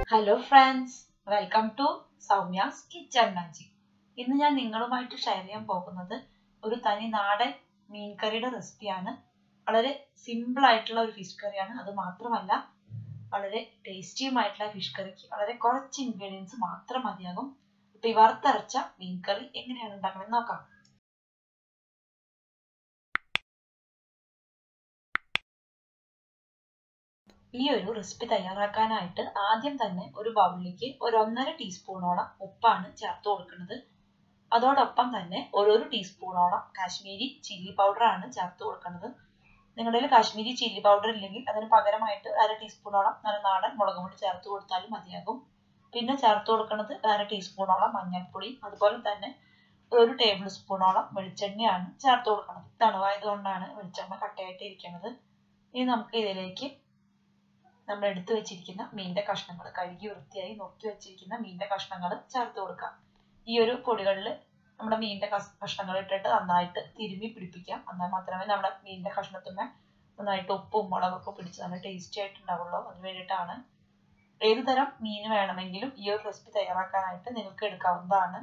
hello friends welcome to Soumya's kitchen magic ഇന്ന് ഞാൻ നിങ്ങളുമായിട്ട് ഷെയർ ചെയ്യാൻ പോകുന്നത് ഒരു തനി നാടൻ മീൻ കറിയുടെ റെസിപ്പിയാണ് വളരെ സിമ്പിൾ ആയിട്ടുള്ള ഒരു ഫിഷ് കറിയാണ് അത് മാത്രമല്ല വളരെ ടേസ്റ്റിയുമായിട്ടുള്ള ഫിഷ് കറിക്ക് വളരെ കുറച്ച് ഇൻഗ്രീഡിയൻസ് മാത്രം മതിയാകും അപ്പൊ ഈ വറുത്തരച്ച മീൻ കറി എങ്ങനെയാണ് ഉണ്ടാക്കണമെന്ന് നോക്കാം ഈ ഒരു റെസിപ്പി തയ്യാറാക്കാനായിട്ട് ആദ്യം തന്നെ ഒരു ബൗളിലേക്ക് ഒരു ഒന്നര ടീസ്പൂണോളം ഉപ്പാണ് ചേർത്ത് കൊടുക്കുന്നത് അതോടൊപ്പം തന്നെ ഓരോരു ടീസ്പൂണോളം കാശ്മീരി ചില്ലി പൗഡർ ആണ് ചേർത്ത് കൊടുക്കുന്നത് നിങ്ങളുടെ കയ്യിൽ കാശ്മീരി ചില്ലി പൗഡർ ഇല്ലെങ്കിൽ അതിന് പകരമായിട്ട് അര ടീസ്പൂണോളം നല്ല നാടൻ മുളക് പൊടി ചേർത്ത് കൊടുത്താലും മതിയാകും പിന്നെ ചേർത്ത് കൊടുക്കുന്നത് അര ടീസ്പൂണോളം മഞ്ഞൾപ്പൊടി അതുപോലെ തന്നെ ഒരു ടേബിൾ സ്പൂണോളം വെളിച്ചെണ്ണയാണ് ചേർത്ത് കൊടുക്കുന്നത് തണുവായതുകൊണ്ടാണ് വെളിച്ചെണ്ണ കട്ടയായിട്ട് ഇരിക്കുന്നത് ഇനി നമുക്ക് ഇതിലേക്ക് നമ്മൾ എടുത്തു വെച്ചിരിക്കുന്ന മീനിന്റെ കഷ്ണങ്ങൾ കഴുകി വൃത്തിയായി നുറുക്കി വെച്ചിരിക്കുന്ന മീനിന്റെ കഷ്ണങ്ങൾ ചേർത്ത് കൊടുക്കാം ഈ ഒരു പൊടികളിൽ നമ്മുടെ മീനിന്റെ കഷ്ണങ്ങൾ ഇട്ടിട്ട് നന്നായിട്ട് തിരുമ്മി പിടിപ്പിക്കാം എന്നാൽ മാത്രമേ നമ്മുടെ മീനിന്റെ കഷ്ണത്തിന് നന്നായിട്ട് ഉപ്പും മുളകൊക്കെ പിടിച്ച് നല്ല ടേസ്റ്റി ആയിട്ടുണ്ടാവുള്ളൂ അതിന് വേണ്ടിയിട്ടാണ് ഏത് തരം മീൻ വേണമെങ്കിലും ഈ ഒരു റെസിപ്പി തയ്യാറാക്കാനായിട്ട് നിങ്ങൾക്ക് എടുക്കാവുന്നതാണ്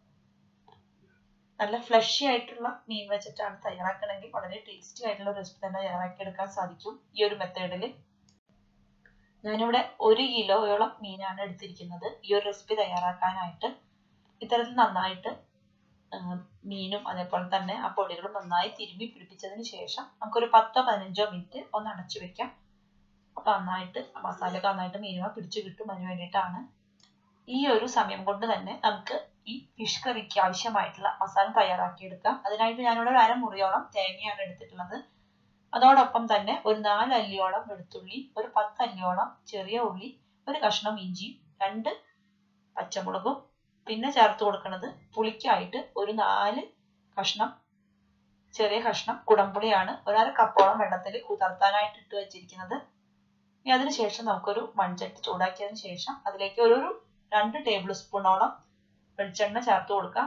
നല്ല ഫ്ലഷി ആയിട്ടുള്ള മീൻ വെച്ചിട്ടാണ് തയ്യാറാക്കണമെങ്കിൽ വളരെ ടേസ്റ്റി ആയിട്ടുള്ള റെസിപ്പി തന്നെ തയ്യാറാക്കി എടുക്കാൻ സാധിക്കും ഈ ഒരു മെത്തേഡിൽ ഞാനിവിടെ ഒരു കിലോയോളം മീനാണ് എടുത്തിരിക്കുന്നത് ഈ ഒരു റെസിപ്പി തയ്യാറാക്കാനായിട്ട് ഇത്തരത്തിൽ നന്നായിട്ട് മീനും അതേപോലെ തന്നെ ആ പൊടികളും നന്നായി തിരുമ്മി പിടിപ്പിച്ചതിന് ശേഷം നമുക്കൊരു പത്തോ പതിനഞ്ചോ മിനിറ്റ് ഒന്ന് അടച്ചു വെക്കാം അപ്പൊ നന്നായിട്ട് മസാലയൊക്കെ നന്നായിട്ട് മീനുമ പിടിച്ചു കിട്ടും അതിന് വേണ്ടിയിട്ടാണ് ഈ ഒരു സമയം കൊണ്ട് തന്നെ നമുക്ക് ഈ ഫിഷ് കറിക്ക് ആവശ്യമായിട്ടുള്ള മസാല തയ്യാറാക്കിയെടുക്കാം അതിനായിട്ട് ഞാനിവിടെ ഒരു അരമുറിയോളം തേങ്ങയാണ് എടുത്തിട്ടുള്ളത് അതോടൊപ്പം തന്നെ ഒരു നാല് അല്ലിയോളം വെളുത്തുള്ളി ഒരു പത്ത് അല്ലിയോളം ചെറിയ ഉള്ളി ഒരു കഷ്ണം ഇഞ്ചിയും രണ്ട് പച്ചമുളകും പിന്നെ ചേർത്ത് കൊടുക്കുന്നത് പുളിക്കായിട്ട് ഒരു നാല് കഷ്ണം ചെറിയ കഷ്ണം കുടംപുളിയാണ് ഒരര കപ്പോളം വെള്ളത്തിൽ കുതിർത്താനായിട്ട് ഇട്ട് വെച്ചിരിക്കുന്നത് ഇനി അതിനുശേഷം നമുക്കൊരു മൺചട്ടി ചൂടാക്കിയതിന് ശേഷം അതിലേക്ക് ഒരു രണ്ട് ടേബിൾ സ്പൂണോളം വെളിച്ചെണ്ണ ചേർത്ത് കൊടുക്കാം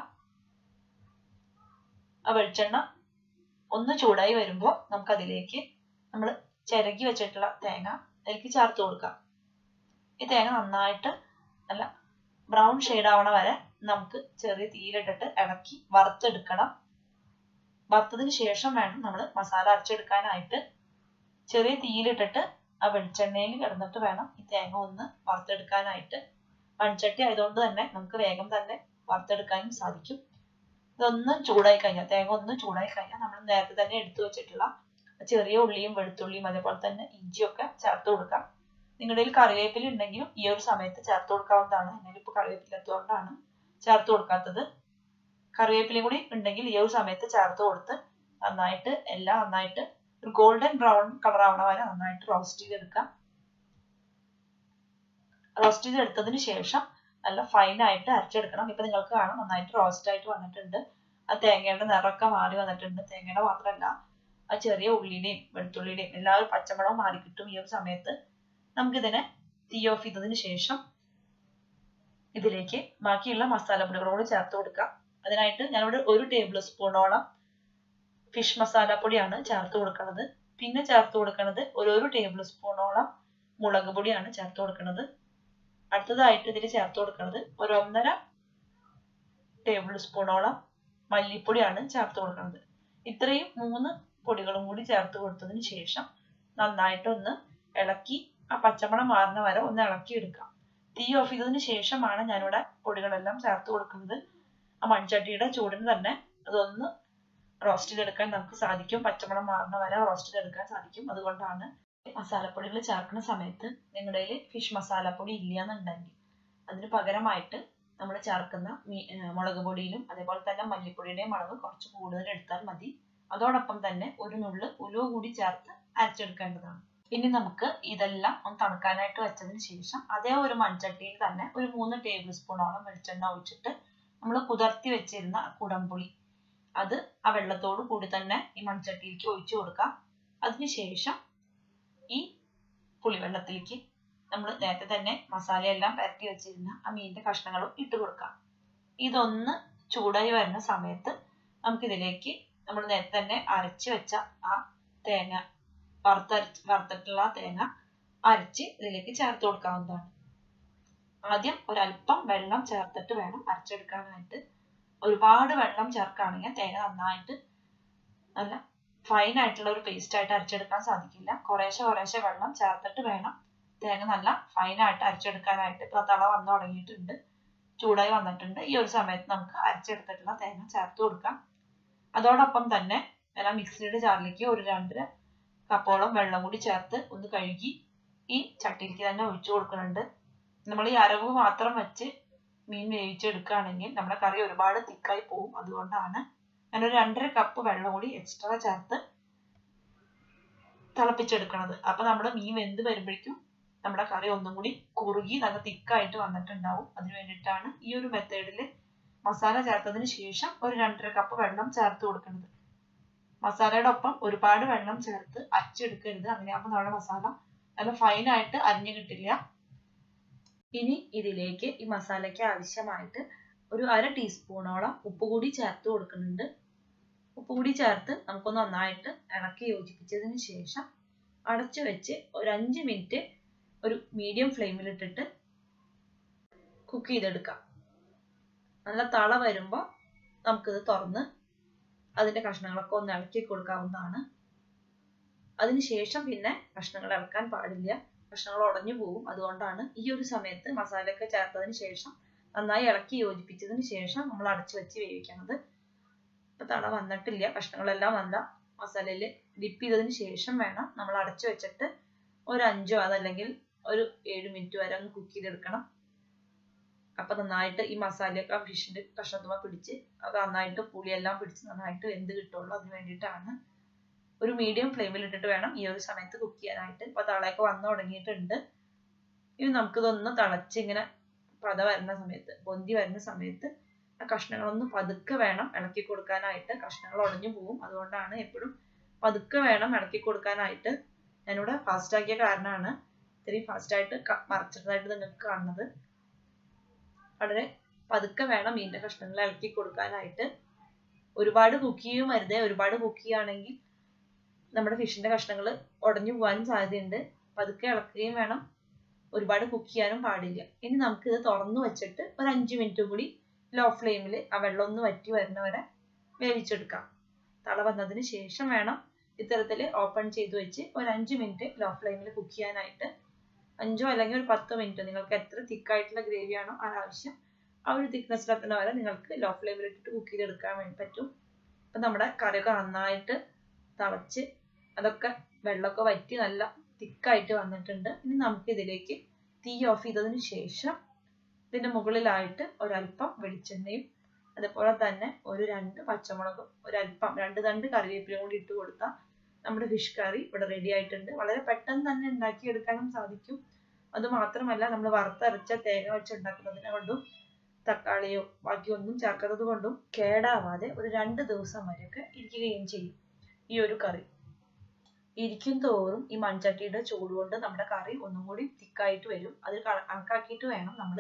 ആ വെളിച്ചെണ്ണ ഒന്ന് ചൂടായി വരുമ്പോൾ നമുക്ക് അതിലേക്ക് നമ്മൾ ചിരകി വെച്ചിട്ടുള്ള തേങ്ങ അതിലേക്ക് ചേർത്ത് കൊടുക്കാം ഈ തേങ്ങ നന്നായിട്ട് നല്ല ബ്രൗൺ ഷെയ്ഡ് ആവണ വരെ നമുക്ക് ചെറിയ തീയിലിട്ടിട്ട് ഇളക്കി വറുത്തെടുക്കണം വറുത്തതിന് ശേഷം വേണം നമ്മൾ മസാല അരച്ചെടുക്കാനായിട്ട് ചെറിയ തീയിലിട്ടിട്ട് ആ വെളിച്ചെണ്ണയിൽ കിടന്നിട്ട് വേണം ഈ തേങ്ങ ഒന്ന് വറുത്തെടുക്കാനായിട്ട് മൺചട്ടി ആയതുകൊണ്ട് തന്നെ നമുക്ക് വേഗം തന്നെ വറുത്തെടുക്കാനും സാധിക്കും ഇതൊന്ന് ചൂടായി കഴിഞ്ഞാൽ തേങ്ങ ഒന്ന് ചൂടായി കഴിഞ്ഞാൽ നമ്മൾ നേരത്തെ തന്നെ എടുത്തു വെച്ചിട്ടുള്ള ചെറിയ ഉള്ളിയും വെളുത്തുള്ളിയും അതേപോലെ തന്നെ ഇഞ്ചിയും ഒക്കെ ചേർത്ത് കൊടുക്കാം നിങ്ങളുടെ കയ്യിൽ കറിവേപ്പില ഉണ്ടെങ്കിലും ഈ ഒരു സമയത്ത് ചേർത്ത് കൊടുക്കാവുന്നതാണ് എന്നാൽ ഇപ്പോൾ കറിവേപ്പില്ലാത്തതുകൊണ്ടാണ് ചേർത്ത് കൊടുക്കാത്തത് കറിവേപ്പിലയും കൂടി ഉണ്ടെങ്കിൽ ഈ ഒരു സമയത്ത് ചേർത്ത് കൊടുത്ത് നന്നായിട്ട് എല്ലാം നന്നായിട്ട് ഒരു ഗോൾഡൻ ബ്രൗൺ കളർ ആവണ വരെ നന്നായിട്ട് റോസ്റ്റ് ചെയ്തെടുക്കാം റോസ്റ്റ് ചെയ്തെടുത്തതിന് ശേഷം നല്ല ഫൈൻ ആയിട്ട് അരച്ചെടുക്കണം ഇപ്പൊ നിങ്ങൾക്ക് കാണാം നന്നായിട്ട് റോസ്റ്റ് ആയിട്ട് വന്നിട്ടുണ്ട് ആ തേങ്ങയുടെ നിറമൊക്കെ മാറി വന്നിട്ടുണ്ട് തേങ്ങയുടെ മാത്രമല്ല ആ ചെറിയ ഉള്ളിയുടെയും വെളുത്തുള്ളിയുടെയും എല്ലാവരും പച്ചമുളകും മാറി കിട്ടും ഈ ഒരു സമയത്ത് നമുക്കിതിനെ തീ ഓഫ് ചെയ്തതിന് ശേഷം ഇതിലേക്ക് ബാക്കിയുള്ള മസാലപ്പൊടികളോട് ചേർത്ത് കൊടുക്കാം അതിനായിട്ട് ഞാനിവിടെ ഒരു ടേബിൾ സ്പൂണോളം ഫിഷ് മസാലപ്പൊടിയാണ് ചേർത്ത് കൊടുക്കുന്നത് പിന്നെ ചേർത്ത് കൊടുക്കുന്നത് ഓരോരോ ടേബിൾ സ്പൂണോളം മുളക് പൊടിയാണ് ചേർത്ത് കൊടുക്കുന്നത് അടുത്തതായിട്ട് ഇതിൽ ചേർത്ത് കൊടുക്കുന്നത് ഒരു ഒന്നര ടേബിൾ സ്പൂണോളം മല്ലിപ്പൊടിയാണ് ചേർത്ത് കൊടുക്കുന്നത് ഇത്രയും മൂന്ന് പൊടികളും കൂടി ചേർത്ത് കൊടുത്തതിന് ശേഷം നന്നായിട്ടൊന്ന് ഇളക്കി ആ പച്ചമണം മാറുന്ന വരെ ഒന്ന് ഇളക്കി എടുക്കാം തീ ഓഫ് ചെയ്തതിന് ശേഷമാണ് ഞാനിവിടെ പൊടികളെല്ലാം ചേർത്ത് കൊടുക്കുന്നത് ആ മൺചട്ടിയുടെ ചൂടിന് തന്നെ അതൊന്ന് റോസ്റ്റ് ചെയ്തെടുക്കാൻ നമുക്ക് സാധിക്കും പച്ചമണം മാറുന്ന വരെ റോസ്റ്റ് ചെയ്തെടുക്കാൻ സാധിക്കും അതുകൊണ്ടാണ് മസാലപ്പൊടികൾ ചേർക്കുന്ന സമയത്ത് നിങ്ങളുടെ കയ്യിൽ ഫിഷ് മസാലപ്പൊടി ഇല്ല എന്നുണ്ടെങ്കിൽ അതിന് പകരമായിട്ട് നമ്മൾ ചേർക്കുന്ന മുളക് പൊടിയിലും അതേപോലെ തന്നെ മല്ലിപ്പൊടിയുടെയും അളവ് കുറച്ച് കൂടുതൽ എടുത്താൽ മതി അതോടൊപ്പം തന്നെ ഒരു നുള്ള് ഉലുവ കൂടി ചേർത്ത് അരച്ചെടുക്കേണ്ടതാണ് ഇനി നമുക്ക് ഇതെല്ലാം ഒന്ന് തണുക്കാനായിട്ട് വെച്ചതിന് ശേഷം അതേ ഒരു മൺചട്ടിയിൽ തന്നെ ഒരു മൂന്ന് ടേബിൾ സ്പൂണോളം വെളിച്ചെണ്ണ ഒഴിച്ചിട്ട് നമ്മൾ കുതിർത്തി വെച്ചിരുന്ന കുടംപുളി അത് ആ വെള്ളത്തോട് കൂടി തന്നെ ഈ മൺചട്ടിയിലേക്ക് ഒഴിച്ചു കൊടുക്കാം അതിനുശേഷം ഈ പുളിവെള്ളത്തിലേക്ക് നമ്മൾ നേരത്തെ തന്നെ മസാലയെല്ലാം പരട്ടി വെച്ചിരുന്ന ആ മീനിന്റെ കഷ്ണങ്ങളും ഇട്ട് കൊടുക്കാം ഇതൊന്ന് ചൂടായി വരുന്ന സമയത്ത് നമുക്കിതിലേക്ക് നമ്മൾ നേരത്തെ തന്നെ അരച്ച് വെച്ച ആ തേങ്ങ വറുത്തരച്ച് വറുത്തിട്ടുള്ള തേങ്ങ അരച്ച് ഇതിലേക്ക് ചേർത്ത് കൊടുക്കാവുന്നതാണ് ആദ്യം ഒരല്പം വെള്ളം ചേർത്തിട്ട് വേണം അരച്ചെടുക്കാനായിട്ട് ഒരുപാട് വെള്ളം ചേർക്കുകയാണെങ്കിൽ തേങ്ങ നന്നായിട്ട് നല്ല ഫൈൻ ആയിട്ടുള്ള ഒരു പേസ്റ്റ് ആയിട്ട് അരച്ചെടുക്കാൻ സാധിക്കില്ല കുറേശ്ശെ കുറേശ്ശെ വെള്ളം ചേർത്തിട്ട് വേണം തേങ്ങ നല്ല ഫൈൻ ആയിട്ട് അരച്ചെടുക്കാനായിട്ട് ഇപ്പൊ തള വന്നു തുടങ്ങിയിട്ടുണ്ട് ചൂടായി വന്നിട്ടുണ്ട് ഈ ഒരു സമയത്ത് നമുക്ക് അരച്ചെടുത്തിട്ടുള്ള തേങ്ങ ചേർത്ത് കൊടുക്കാം അതോടൊപ്പം തന്നെ ഞാൻ മിക്സിയുടെ ജാറിലേക്ക് ഒരു രണ്ടര കപ്പോളം വെള്ളം കൂടി ചേർത്ത് ഒന്ന് കഴുകി ഈ ചട്ടിയിലേക്ക് തന്നെ ഒഴിച്ചു കൊടുക്കുന്നുണ്ട് നമ്മൾ ഈ അരവ് മാത്രം വെച്ച് മീൻ വേവിച്ചെടുക്കുകയാണെങ്കിൽ നമ്മുടെ കറി ഒരുപാട് തിക്കായി പോകും അതുകൊണ്ടാണ് ഞാനൊരു രണ്ടര കപ്പ് വെള്ളം കൂടി എക്സ്ട്രാ ചേർത്ത് തിളപ്പിച്ചെടുക്കണത് അപ്പൊ നമ്മുടെ മീൻ വെന്ത് വരുമ്പോഴേക്കും നമ്മുടെ കറി ഒന്നും കൂടി കുറുകി നല്ല തിക്കായിട്ട് വന്നിട്ടുണ്ടാവും അതിന് വേണ്ടിയിട്ടാണ് ഈ ഒരു മെത്തേഡിൽ മസാല ചേർത്തതിന് ശേഷം ഒരു രണ്ടര കപ്പ് വെള്ളം ചേർത്ത് കൊടുക്കുന്നത് മസാലയുടെ ഒപ്പം ഒരുപാട് വെള്ളം ചേർത്ത് അരച്ചെടുക്കരുത് അങ്ങനെയാകുമ്പോൾ നമ്മുടെ മസാല നല്ല ഫൈൻ ആയിട്ട് അരിഞ്ഞു കിട്ടില്ല ഇനി ഇതിലേക്ക് ഈ മസാലയ്ക്ക് ആവശ്യമായിട്ട് ഒരു അര ടീസ്പൂണോളം ഉപ്പ് കൂടി ചേർത്ത് കൊടുക്കുന്നുണ്ട് ഉപ്പ് കൂടി ചേർത്ത് നമുക്കൊന്ന് നന്നായിട്ട് ഇളക്കി യോജിപ്പിച്ചതിന് ശേഷം അടച്ചു വെച്ച് ഒരു അഞ്ച് മിനിറ്റ് ഒരു മീഡിയം ഫ്ലെയിമിൽ ഇട്ടിട്ട് കുക്ക് ചെയ്തെടുക്കാം നല്ല തള വരുമ്പോൾ നമുക്കിത് തുറന്ന് അതിന്റെ കഷ്ണങ്ങളൊക്കെ ഒന്ന് ഇളക്കി കൊടുക്കാവുന്നതാണ് അതിനുശേഷം പിന്നെ കഷ്ണങ്ങൾ ഇളക്കാൻ പാടില്ല കഷ്ണങ്ങൾ ഉടഞ്ഞു പോകും അതുകൊണ്ടാണ് ഈ ഒരു സമയത്ത് മസാലയൊക്കെ ചേർത്തതിന് ശേഷം നന്നായി ഇളക്കി യോജിപ്പിച്ചതിന് ശേഷം നമ്മൾ അടച്ചു വെച്ച് വേവിക്കുന്നത് ഇപ്പൊ തള വന്നിട്ടില്ല കഷ്ണങ്ങളെല്ലാം നല്ല മസാലയിൽ ഡിപ്പ് ചെയ്തതിന് ശേഷം വേണം നമ്മൾ അടച്ചു വെച്ചിട്ട് ഒരു അഞ്ചോ അതല്ലെങ്കിൽ ഒരു ഏഴ് മിനിറ്റ് വരെ ഒന്ന് കുക്ക് ചെയ്തെടുക്കണം അപ്പൊ നന്നായിട്ട് ഈ മസാലയൊക്കെ ഫിഷിന്റെ കഷ്ണത്തുമ്മ പിടിച്ച് അത് നന്നായിട്ട് പുളിയെല്ലാം പിടിച്ച് നന്നായിട്ട് വെന്ത് കിട്ടുള്ളൂ അതിന് വേണ്ടിയിട്ടാണ് ഒരു മീഡിയം ഫ്ലെയിമിൽ ഇട്ടിട്ട് വേണം ഈ ഒരു സമയത്ത് കുക്ക് ചെയ്യാനായിട്ട് ഇപ്പൊ തളയൊക്കെ വന്നു തുടങ്ങിയിട്ടുണ്ട് ഇനി നമുക്കിതൊന്ന് തിളച്ച് ഇങ്ങനെ പത വരുന്ന സമയത്ത് പൊന്തി വരുന്ന സമയത്ത് ആ കഷ്ണങ്ങളൊന്ന് പതുക്കെ വേണം ഇളക്കി കൊടുക്കാനായിട്ട് കഷ്ണങ്ങൾ ഉടഞ്ഞു പോകും അതുകൊണ്ടാണ് എപ്പോഴും പതുക്കെ വേണം ഇളക്കി കൊടുക്കാനായിട്ട് ഞാനിവിടെ ഫാസ്റ്റ് ആക്കിയ കാരണമാണ് ഇത്രയും ഫാസ്റ്റ് ആയിട്ട് മറച്ചതായിട്ട് നിങ്ങൾക്ക് കാണുന്നത് വളരെ പതുക്കെ വേണം മീനിന്റെ കഷ്ണങ്ങൾ ഇളക്കി കൊടുക്കാനായിട്ട് ഒരുപാട് കുക്ക് ചെയ്യും വരുതേ ഒരുപാട് കുക്ക് ചെയ്യുകയാണെങ്കിൽ നമ്മുടെ ഫിഷിന്റെ കഷ്ണങ്ങൾ ഉടഞ്ഞു പോകാനും സാധ്യതയുണ്ട് പതുക്കെ ഇളക്കുകയും വേണം ഒരുപാട് കുക്ക് ചെയ്യാനും പാടില്ല ഇനി നമുക്ക് ഇത് തുറന്നു വെച്ചിട്ട് ഒരു അഞ്ച് മിനിറ്റ് കൂടി ലോ ഫ്ലെയിമിൽ ആ വെള്ളം ഒന്ന് വറ്റി വരുന്നവരെ വേവിച്ചെടുക്കാം തള വന്നതിന് ശേഷം വേണം ഇത്തരത്തിൽ ഓപ്പൺ ചെയ്ത് വെച്ച് ഒരു അഞ്ച് മിനിറ്റ് ലോ ഫ്ലെയിമിൽ കുക്ക് ചെയ്യാനായിട്ട് അഞ്ചോ അല്ലെങ്കിൽ ഒരു പത്തോ മിനിറ്റ് നിങ്ങൾക്ക് എത്ര തിക്കായിട്ടുള്ള ഗ്രേവി ആണോ ആ ആവശ്യം ആ ഒരു തിക്നെസ്സിലെത്തുന്ന വരെ നിങ്ങൾക്ക് ലോ ഫ്ലെയിമിൽ ഇട്ടിട്ട് കുക്ക് ചെയ്തെടുക്കാൻ വേണ്ടി പറ്റും അപ്പം നമ്മുടെ കറിയൊക്കെ നന്നായിട്ട് തിളച്ച് അതൊക്കെ വെള്ളമൊക്കെ വറ്റി നല്ല തിക്കായിട്ട് വന്നിട്ടുണ്ട് ഇനി നമുക്ക് ഇതിലേക്ക് തീ ഓഫ് ചെയ്തതിന് ശേഷം ഇതിന്റെ മുകളിലായിട്ട് ഒരല്പം വെളിച്ചെണ്ണയും അതുപോലെ തന്നെ ഒരു രണ്ട് പച്ചമുളകും ഒരല്പം രണ്ട് തണ്ട് കറിവേപ്പിലയും കൂടി ഇട്ട് കൊടുത്താൽ നമ്മുടെ ഫിഷ് കറി ഇവിടെ റെഡി ആയിട്ടുണ്ട് വളരെ പെട്ടെന്ന് തന്നെ ഉണ്ടാക്കിയെടുക്കാനും സാധിക്കും അത് മാത്രമല്ല നമ്മൾ വറുത്തരച്ച തേങ്ങ വെച്ച് ഉണ്ടാക്കുന്നതിനെ കൊണ്ടും തക്കാളിയോ ബാക്കിയൊന്നും ചേർക്കാത്തത് കൊണ്ടും കേടാവാതെ ഒരു രണ്ട് ദിവസം വരെയൊക്കെ ഇരിക്കുകയും ചെയ്യും ഈ ഒരു കറി ഇരിക്കും തോറും ഈ മൺചട്ടിയുടെ ചൂട് കൊണ്ട് നമ്മുടെ കറി ഒന്നും കൂടി തിക്കായിട്ട് വരും അത് കണക്കാക്കിയിട്ട് വേണം നമ്മൾ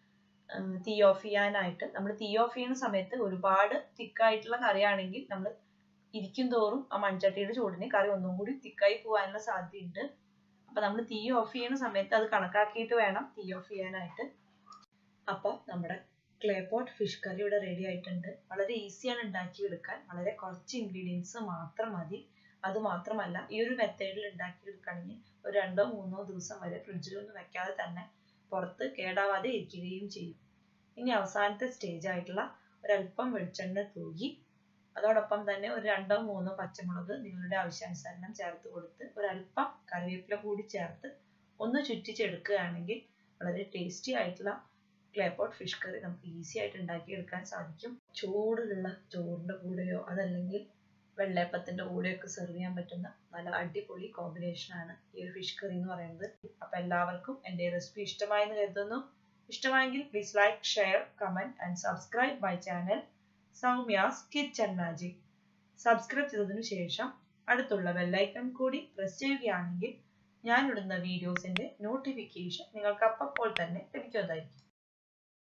തീ ഓഫ് ചെയ്യാനായിട്ട് നമ്മൾ തീ ഓഫ് ചെയ്യുന്ന സമയത്ത് ഒരുപാട് തിക്കായിട്ടുള്ള കറിയാണെങ്കിൽ നമ്മൾ ഇരിക്കും തോറും ആ മൺചട്ടിയുടെ ചൂടിന് കറി ഒന്നും കൂടി തിക്കായി പോകാനുള്ള സാധ്യതയുണ്ട് അപ്പൊ നമ്മൾ തീ ഓഫ് ചെയ്യുന്ന സമയത്ത് അത് കണക്കാക്കിയിട്ട് വേണം തീ ഓഫ് ചെയ്യാനായിട്ട് അപ്പൊ നമ്മുടെ ക്ലേ പോട്ട് ഫിഷ് കറി ഇവിടെ റെഡി ആയിട്ടുണ്ട് വളരെ ഈസിയാണ് ഉണ്ടാക്കിയെടുക്കാൻ വളരെ കുറച്ച് ഇൻഗ്രീഡിയൻസ് മാത്രം മതി അത് മാത്രമല്ല ഈ ഒരു മെത്തേഡിൽ ഉണ്ടാക്കിയെടുക്കുകയാണെങ്കിൽ ഒരു രണ്ടോ മൂന്നോ ദിവസം വരെ ഫ്രിഡ്ജിലൊന്നും വെക്കാതെ തന്നെ പുറത്ത് കേടാവാതെ ഇരിക്കുകയും ചെയ്യും ഇനി അവസാനത്തെ സ്റ്റേജ് ആയിട്ടുള്ള ഒരല്പം വെളിച്ചെണ്ണ തൂകി അതോടൊപ്പം തന്നെ ഒരു രണ്ടോ മൂന്നോ പച്ചമുളക് നിങ്ങളുടെ ആവശ്യാനുസരണം ചേർത്ത് കൊടുത്ത് ഒരല്പം കറിവേപ്പില കൂടി ചേർത്ത് ഒന്ന് ചുറ്റിച്ചെടുക്കുകയാണെങ്കിൽ വളരെ ടേസ്റ്റി ആയിട്ടുള്ള ക്ലേപോട്ട് ഫിഷ് കറി നമുക്ക് ഈസി ആയിട്ട് ഉണ്ടാക്കിയെടുക്കാൻ സാധിക്കും ചൂടുള്ള ചോറിന്റെ കൂടെയോ അതല്ലെങ്കിൽ വെള്ളയപ്പത്തിന്റെ കൂടെയൊക്കെ സെർവ് ചെയ്യാൻ പറ്റുന്ന നല്ല അടിപൊളി കോമ്പിനേഷൻ ആണ് ഈ ഒരു ഫിഷ് കറി എന്ന് പറയുന്നത് അപ്പൊ എല്ലാവർക്കും എൻ്റെ റെസിപ്പി ഇഷ്ടമായെന്ന് കരുതുന്നു ഇഷ്ടമായെങ്കിൽ please like share comment and subscribe my channel Soumya's kitchen magic subscribe ചെയ്തതിനു ശേഷം അടുത്തുള്ള ബെല്ലൈക്കൺ കൂടി പ്രസ് ചെയ്യുകയാണെങ്കിൽ ഞാൻ ഇടുന്ന വീഡിയോസിന്റെ നോട്ടിഫിക്കേഷൻ നിങ്ങൾക്ക് അപ്പോൾ തന്നെ ലഭിക്കുന്നതായിരിക്കും